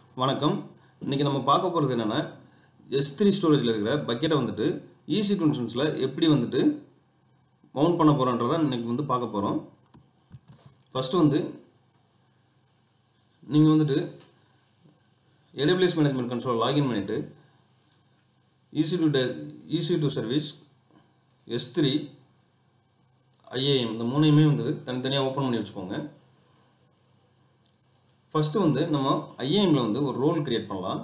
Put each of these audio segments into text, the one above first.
வணக்கம் இன்னைக்கு நம்ம பார்க்க போகிறது என்னென்னா எஸ் த்ரீ ஸ்டோரேஜில் இருக்கிற பக்கெட்டை வந்துட்டு ஈஸி ஃபங்க்ஷன்ஸில் எப்படி வந்துட்டு மவுண்ட் பண்ண போகிறோன்றதை இன்னைக்கு வந்து பார்க்க போகிறோம் ஃபஸ்ட்டு வந்து நீங்கள் வந்துட்டு ஏடபிள்யூஎஸ் மேனேஜ்மெண்ட் கன்சோல் லாகின் பண்ணிவிட்டு EC two EC two service S three IAM இந்த மூணையுமே வந்து தனித்தனியாக ஓப்பன் பண்ணி வச்சுக்கோங்க ஃபஸ்ட்டு வந்து நம்ம ஐஏஎம்ல வந்து ஒரு ரோல் கிரியேட் பண்ணலாம்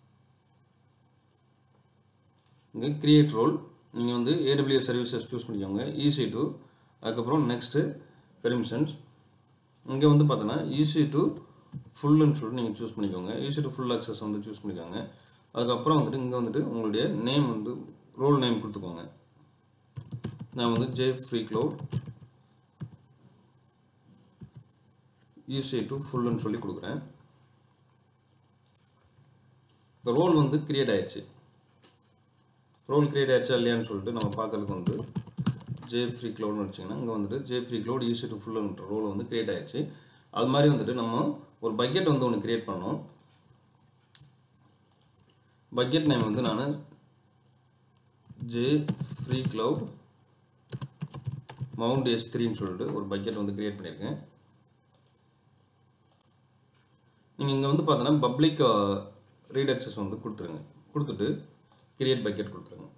இங்கே கிரியேட் ரோல் நீங்கள் வந்து ஏடபிள்யூஎஸ் சர்வீசஸ் சூஸ் பண்ணிக்கோங்க ஈஸி டு அதுக்கப்புறம் நெக்ஸ்ட்டு பெர்மிஷன்ஸ் இங்கே வந்து பார்த்தோன்னா ஈஸி டு ஃபுல்லுன்னு சொல்லிட்டு நீங்கள் சூஸ் பண்ணிக்கோங்க ஈஸி டு ஃபுல் அக்சஸ் வந்து சூஸ் பண்ணிக்கோங்க அதுக்கப்புறம் வந்துட்டு இங்கே வந்துட்டு உங்களுடைய நேம் வந்து ரோல் நேம் கொடுத்துக்கோங்க நான் வந்து J free cloud E C two ஃபுல்லுன்னு சொல்லி கொடுக்குறேன் இப்போ ரோல் வந்து கிரியேட் ஆயிடுச்சு ரோல் கிரியேட் ஆயிடுச்சா இல்லையான்னு சொல்லிட்டு நம்ம பார்க்கறதுக்கு வந்து ஜே ஃப்ரீ க்ளவுட்னு வச்சிங்கன்னா இங்கே வந்துட்டு J free cloud E C two ஃபுல்லுன்ற ரோல் வந்து கிரியேட் ஆயிடுச்சு அது மாதிரி வந்துட்டு நம்ம ஒரு பக்கெட் வந்து ஒன்று கிரியேட் பண்ணோம் பக்கெட் நேம் வந்து நான் J free cloud mount S த்ரீன்னு சொல்லிட்டு ஒரு பக்கெட் வந்து கிரியேட் பண்ணியிருக்கேன் நீங்கள் இங்கே வந்து பார்த்தோன்னா பப்ளிக் ரீட் அக்சஸ் வந்து கொடுத்துருங்க கொடுத்துட்டு கிரியேட் பக்கெட் கொடுத்துருங்க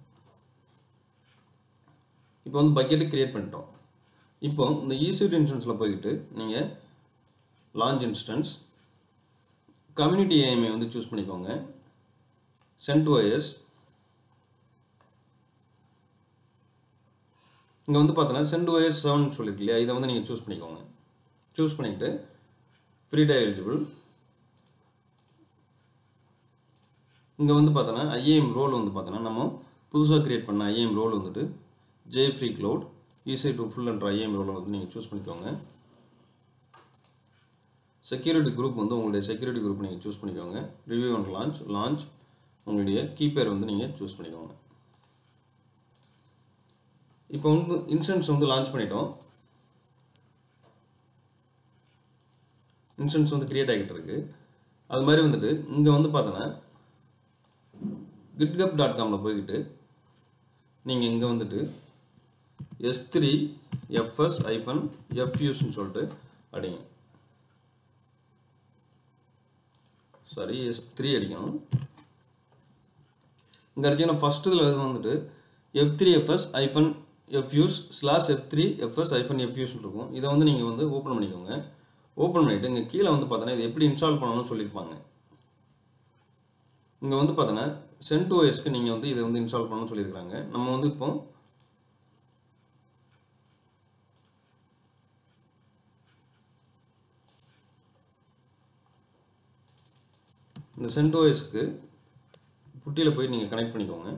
இப்போ வந்து பக்கெட்டு கிரியேட் பண்ணிட்டோம் இப்போ இந்த ஈசிட் இன்ஸ்டன்ஸில் போய்கிட்டு நீங்கள் லான்ச் இன்ஸ்டன்ஸ் கம்யூனிட்டி ஏஎம்ஐ வந்து சூஸ் பண்ணிக்கோங்க சென்ட் ஓஎஸ் இங்கே வந்து பார்த்தோன்னா சென்ட் ஓஎஸ் செவன் சொல்லிருக்கு இல்லையா இதை வந்து நீங்கள் சூஸ் பண்ணிக்கோங்க சூஸ் பண்ணிவிட்டு ஃப்ரீ டை எலிஜிபிள் இங்கே வந்து பார்த்தோன்னா ஐஏஎம் ரோல் வந்து பார்த்தோன்னா நம்ம புதுசாக கிரியேட் பண்ண ஐஏஎம் ரோல் வந்துட்டு J free cloud E C two full என்ற ஐஏஎம் ரோலை வந்து நீங்கள் சூஸ் பண்ணிக்கோங்க செக்யூரிட்டி குரூப் வந்து உங்களுடைய செக்யூரிட்டி குரூப் நீங்கள் சூஸ் பண்ணிக்கோங்க ரிவ்யூ அண்ட் லான்ச் லான்ச் உங்களுடைய கீப்பேர் வந்து நீங்கள் சூஸ் பண்ணிக்கோங்க இப்போ வந்து இன்சூரன்ஸ் வந்து லான்ச் பண்ணிட்டோம் இன்சூரன்ஸ் வந்து கிரியேட் ஆகிட்டு இருக்கு அது மாதிரி வந்துட்டு இங்கே வந்து பார்த்தோன்னா கிட்கப் டாட் காமில் போய்கிட்டு நீங்கள் இங்கே வந்துட்டு எஸ் த்ரீ எஃப்எஸ் ஐஃபன் எஃப்யூஸ்ன்னு சொல்லிட்டு அடிங்க சாரி எஸ் த்ரீ அடிக்கணும் இங்கே அடிச்சிங்கன்னா ஃபஸ்ட் இதில் வந்துட்டு F three FS hyphen fuse slash F three FS hyphen fuse இருக்கும் இதை வந்து நீங்கள் வந்து ஓப்பன் பண்ணிக்கோங்க ஓப்பன் பண்ணிவிட்டு இங்கே கீழே வந்து பார்த்தோன்னா இது எப்படி இன்ஸ்டால் பண்ணணும்னு சொல்லியிருப்பாங்க இங்கே வந்து பார்த்தோன்னா சென்ட் ஓஎஸ்க்கு நீங்கள் வந்து இதை வந்து இன்ஸ்டால் பண்ணணும்னு சொல்லியிருக்காங்க நம்ம வந்து இப்போ இந்த சென்ட் ஓஎஸ்க்கு புட்டியில் போய் நீங்கள் கனெக்ட் பண்ணிக்கோங்க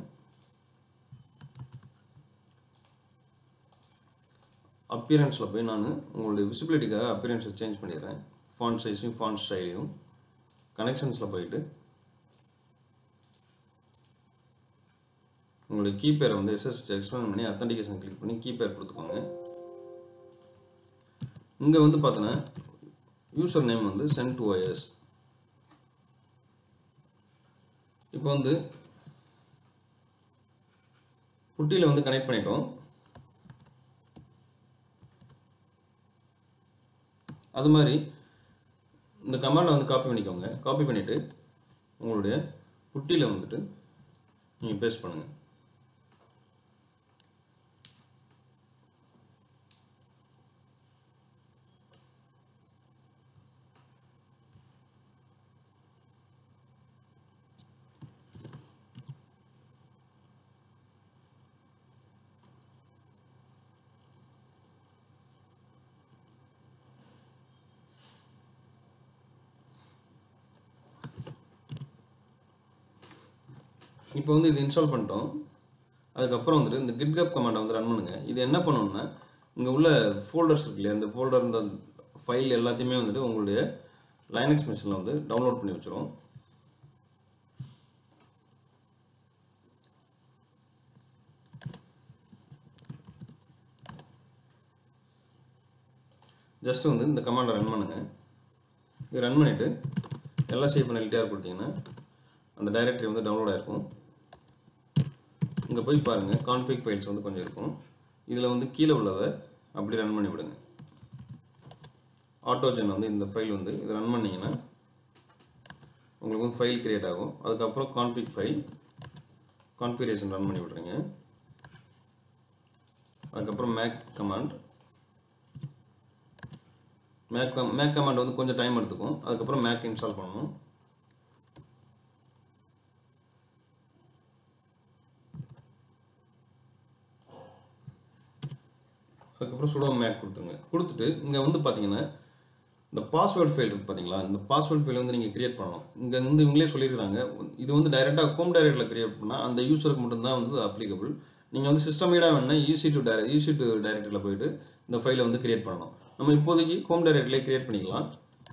அப்பியரன்ஸில் போய் நான் உங்களுடைய விசிபிலிட்டிக்காக அப்பியரன்ஸை சேஞ்ச் பண்ணிடுறேன் ஃபாண்ட் சைஸையும் ஃபாண்ட் ஸ்டைலையும் கனெக்ஷன்ஸில் போயிட்டு உங்களுடைய கீபேரை வந்து எஸ்எஸ் எக்ஸ்பிளைன் பண்ணி அத்தன்டிகேஷன் கிளிக் பண்ணி கீபேர் கொடுத்துக்கோங்க இங்கே வந்து பார்த்தோன்னா யூசர் நேம் வந்து சென்ட் ஓஎஸ் இப்போ வந்து புட்டியில் வந்து கனெக்ட் பண்ணிட்டோம் அது மாதிரி இந்த கமாண்டை வந்து காப்பி பண்ணிக்கோங்க காப்பி பண்ணிவிட்டு உங்களுடைய புட்டியில் வந்துட்டு நீங்கள் பேஸ்ட் பண்ணுங்கள் இப்போ வந்து இது இன்ஸ்டால் பண்ணிட்டோம் அதுக்கப்புறம் வந்துட்டு இந்த கிட்கப் கமாண்டை வந்து ரன் பண்ணுங்கள் இது என்ன பண்ணணும்னா இங்கே உள்ள ஃபோல்டர்ஸ் இருக்கு இல்லையா இந்த ஃபோல்டர் இந்த ஃபைல் எல்லாத்தையுமே வந்துட்டு உங்களுடைய லைனக்ஸ் மிஷினில் வந்து டவுன்லோட் பண்ணி வச்சிரும் ஜஸ்ட் வந்து இந்த கமாண்டை ரன் பண்ணுங்கள் இது ரன் பண்ணிவிட்டு எல்எஸ்ஐஃபன் எல்டிஆர் கொடுத்தீங்கன்னா அந்த டைரக்டரி வந்து டவுன்லோட் ஆகிருக்கும் இங்கே போய் பாருங்கள் கான்ஃபிக் ஃபைல்ஸ் வந்து கொஞ்சம் இருக்கும் இதில் வந்து கீழே உள்ளதை அப்படி ரன் பண்ணி விடுங்க ஆட்டோஜன் வந்து இந்த ஃபைல் வந்து இதை ரன் பண்ணிங்கன்னா உங்களுக்கு வந்து ஃபைல் கிரியேட் ஆகும் அதுக்கப்புறம் கான்ஃபிக் ஃபைல் கான்ஃபிகரேஷன் ரன் பண்ணி விட்றீங்க அதுக்கப்புறம் make command make make command வந்து கொஞ்சம் டைம் எடுத்துக்கும் அதுக்கப்புறம் மேக் இன்ஸ்டால் பண்ணணும் அதுக்கப்புறம் சுடோ மேக் கொடுத்துருங்க கொடுத்துட்டு இங்கே வந்து பார்த்தீங்கன்னா இந்த பாஸ்வேர்ட் ஃபைல் இருக்குது பார்த்தீங்களா இந்த பாஸ்வேர்ட் ஃபைல் வந்து நீங்கள் கிரியேட் பண்ணணும் இங்கே வந்து இவங்களே சொல்லியிருக்காங்க இது வந்து டைரெக்டாக ஹோம் டைரக்டில் கிரியேட் பண்ணால் அந்த யூஸருக்கு மட்டும்தான் வந்து அப்ளிகபிள் நீங்கள் வந்து சிஸ்டமேடாக வேணால் E C two direct E C two டைரக்டரில் போயிட்டு இந்த ஃபைலை வந்து கிரியேட் பண்ணணும் நம்ம இப்போதைக்கு ஹோம் டைரக்ட்லேயே கிரியேட் பண்ணிக்கலாம்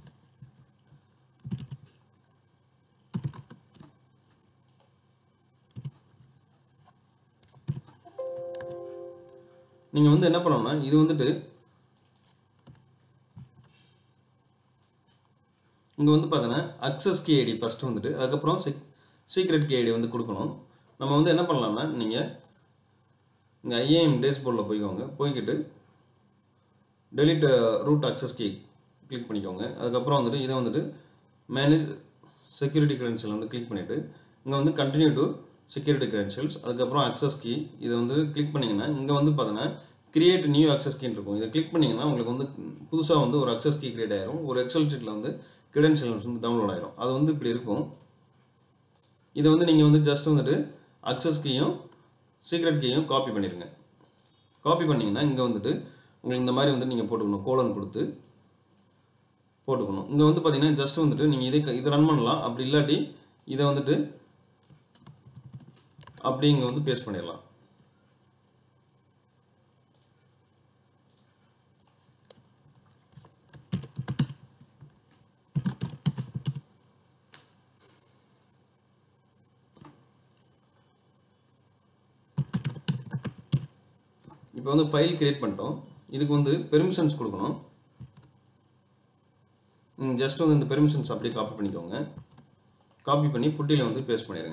நீங்கள் வந்து என்ன பண்ணணும்னா இது வந்துட்டு இங்கே வந்து பார்த்தீங்கன்னா அக்சஸ் கி ஐடி ஃபஸ்ட்டு வந்துட்டு அதுக்கப்புறம் செக் சீக்ரெட் கி ஐடி வந்து கொடுக்கணும் நம்ம வந்து என்ன பண்ணலாம்னா நீங்கள் இங்கே ஐஏஎம் டேஷ்போர்டில் போய்க்கோங்க போய்க்கிட்டு delete root access key click பண்ணிக்கோங்க அதுக்கப்புறம் வந்துட்டு இதை வந்துட்டு மேனேஜ் செக்யூரிட்டி கிரெடென்ஷியல் வந்து கிளிக் பண்ணிவிட்டு இங்கே வந்து கண்டினியூ டு செக்யூரிட்டி கிரெடென்ஷியல்ஸ் அதுக்கப்புறம் அக்சஸ் கீ இதை வந்து கிளிக் பண்ணிங்கன்னா இங்கே வந்து பார்த்தீங்கன்னா கிரியேட் நியூ அக்சஸ் கீன்னு இருக்கும் இதை கிளிக் பண்ணிங்கன்னா உங்களுக்கு வந்து புதுசாக வந்து ஒரு அக்சஸ் கீ கிரியேட் ஆயிரும் ஒரு எக்ஸல் ஷீட்டில் வந்து கிரெடென்ஷியல்ஸ் வந்து டவுன்லோட் ஆயிரும் அது வந்து இப்படி இருக்கும் இதை வந்து நீங்கள் வந்து ஜஸ்ட் வந்துட்டு அக்சஸ் கீயும் சீக்ரெட் கீயும் காப்பி பண்ணிடுங்க காப்பி பண்ணிங்கன்னா இங்கே வந்துட்டு உங்களுக்கு இந்த மாதிரி வந்து நீங்கள் போட்டுக்கணும் கோலன் கொடுத்து போட்டுக்கணும் இங்கே வந்து பார்த்தீங்கன்னா ஜஸ்ட் வந்துட்டு நீங்கள் இதை இதை ரன் பண்ணலாம் அப்படி இல்லாட்டி இதை வந்துட்டு அப்படி இங்கே வந்து பேஸ்ட் பண்ணிடலாம் இப்போ வந்து ஃபைல் கிரியேட் பண்ணிட்டோம் இதுக்கு வந்து பெர்மிஷன்ஸ் கொடுக்கணும் நீங்கள் ஜஸ்ட் வந்து இந்த பெர்மிஷன்ஸ் அப்படியே காப்பி பண்ணிக்கோங்க காப்பி பண்ணி புட்டியில் வந்து பேஸ்ட் பண்ணிடுங்க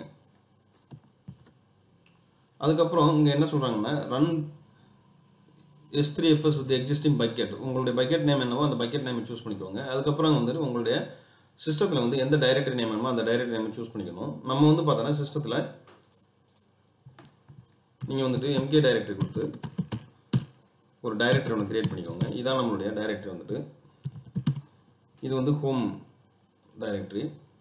அதுக்கப்புறம் இங்கே என்ன சொல்கிறாங்கன்னா run S three FS with existing bucket உங்களுடைய பக்கெட் நேம் என்னவோ அந்த பக்கெட் நேமை சூஸ் பண்ணிக்கோங்க அதுக்கப்புறம் வந்துட்டு உங்களுடைய சிஸ்டத்தில் வந்து எந்த டைரக்டரி நேம் வேணுமோ அந்த டைரக்டரி நேமை சூஸ் பண்ணிக்கணும் நம்ம வந்து பார்த்தோன்னா சிஸ்டத்தில் நீங்கள் வந்துட்டு எம்கே டைரக்டரி கொடுத்து ஒரு டைரக்டரி ஒன்று கிரியேட் பண்ணிக்கோங்க இதான் நம்மளுடைய டைரக்டரி வந்துட்டு இது வந்து ஹோம் டைரக்டரி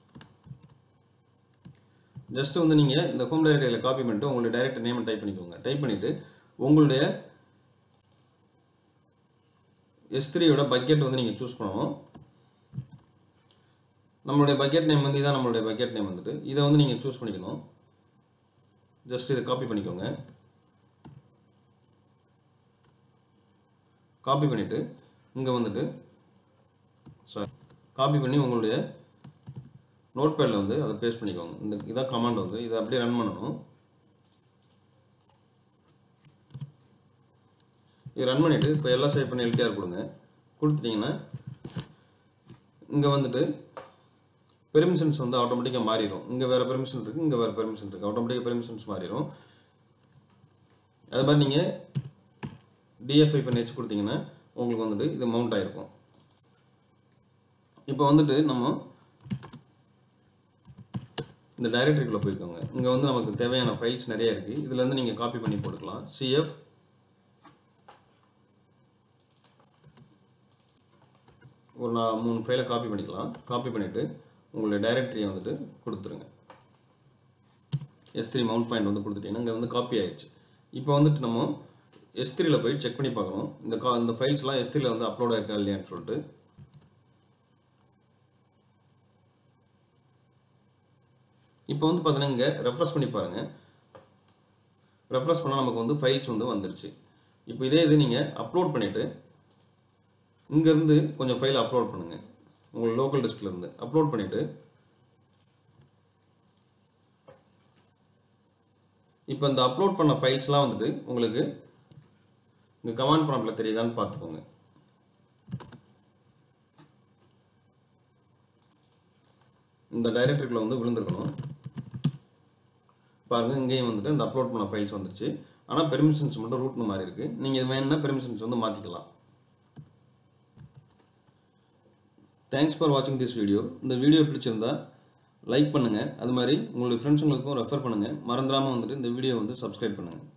ஜஸ்ட் வந்து நீங்கள் இந்த ஹோம் டைரக்டரியில் காப்பி பண்ணிட்டு உங்களுடைய டைரக்டர் நேமை டைப் பண்ணிக்கோங்க டைப் பண்ணிவிட்டு உங்களுடைய எஸ் த்ரீயோட பக்கெட் வந்து நீங்கள் சூஸ் பண்ணணும் நம்மளுடைய பக்கெட் நேம் வந்து இதான் நம்மளுடைய பக்கெட் நேம் வந்துட்டு இதை வந்து நீங்கள் சூஸ் பண்ணிக்கணும் ஜஸ்ட் இதை காப்பி பண்ணிக்கோங்க காப்பி பண்ணிவிட்டு இங்கே வந்துட்டு சாரி காப்பி பண்ணி உங்களுடைய நோட் பேடில் வந்து அதை பேஸ்ட் பண்ணிக்கோங்க இந்த இதான் கமாண்ட் வந்து இதை அப்படியே ரன் பண்ணணும் இது ரன் பண்ணிவிட்டு இப்போ எல்லாம் சேவ் பண்ணி எல்டிஆர் கொடுங்க கொடுத்துட்டிங்கன்னா இங்கே வந்துட்டு பெர்மிஷன்ஸ் வந்து ஆட்டோமேட்டிக்காக மாறிடும் இங்கே வேறு பெர்மிஷன் இருக்குது இங்கே வேறு பெர்மிஷன் இருக்குது ஆட்டோமேட்டிக்காக பெர்மிஷன்ஸ் மாறிடும் அது மாதிரி நீங்கள் டிஎஃப்ஐ பண்ணி ஹெச் கொடுத்தீங்கன்னா உங்களுக்கு வந்துட்டு இது மவுண்ட் ஆகிருக்கும் இப்போ வந்துட்டு நம்ம இந்த டைரக்டரிக்குள்ளே போய்க்கோங்க இங்கே வந்து நமக்கு தேவையான ஃபைல்ஸ் நிறைய இருக்குது இதுலேருந்து நீங்கள் காப்பி பண்ணி போட்டுக்கலாம் சிஎஃப் ஒரு நான் மூணு ஃபைலை காப்பி பண்ணிக்கலாம் காப்பி பண்ணிவிட்டு உங்களுடைய டைரக்டரியை வந்துட்டு கொடுத்துருங்க எஸ் த்ரீ மவுண்ட் பாயிண்ட் வந்து கொடுத்துட்டீங்கன்னா இங்கே வந்து காப்பி ஆயிடுச்சு இப்போ வந்துட்டு நம்ம எஸ் த்ரீல போய் செக் பண்ணி பார்க்கணும் இந்த கா இந்த ஃபைல்ஸ்லாம் எஸ் த்ரீல வந்து அப்லோட் ஆயிருக்கா இல்லையான்னு சொல்லிட்டு இப்போ வந்து பார்த்தீங்கன்னா இங்கே ரெஃப்ரெஷ் பண்ணி பாருங்கள் ரெஃப்ரெஷ் பண்ணால் நமக்கு வந்து ஃபைல்ஸ் வந்து வந்துருச்சு இப்போ இதே இது நீங்கள் அப்லோட் பண்ணிவிட்டு இங்கேருந்து கொஞ்சம் ஃபைல் அப்லோட் பண்ணுங்கள் உங்கள் லோக்கல் டிஸ்க்லேருந்து அப்லோட் பண்ணிவிட்டு இப்போ இந்த அப்லோட் பண்ண ஃபைல்ஸ்லாம் வந்துட்டு உங்களுக்கு இங்கே கமாண்ட் ப்ராம்ப்டில் தெரியுதான்னு பார்த்துக்கோங்க இந்த டைரக்டரிக்குள்ள வந்து விழுந்திருக்கணும் பாருங்கள் இங்கேயும் வந்துட்டு இந்த அப்லோட் பண்ண ஃபைல்ஸ் வந்துருச்சு ஆனால் பெர்மிஷன்ஸ் மட்டும் ரூட்னு மாதிரி இருக்குது நீங்கள் இது வேணும்னா பெர்மிஷன்ஸ் வந்து மாற்றிக்கலாம் தேங்க்ஸ் ஃபார் வாட்சிங் திஸ் வீடியோ இந்த வீடியோ பிடிச்சிருந்தா லைக் பண்ணுங்கள் அது மாதிரி உங்களுடைய ஃப்ரெண்ட்ஸுங்களுக்கும் ரெஃபர் பண்ணுங்கள் மறந்துடாமல் வந்துட்டு இந்த வீடியோ வந்து சப்ஸ்கிரைப் பண்ணுங்கள்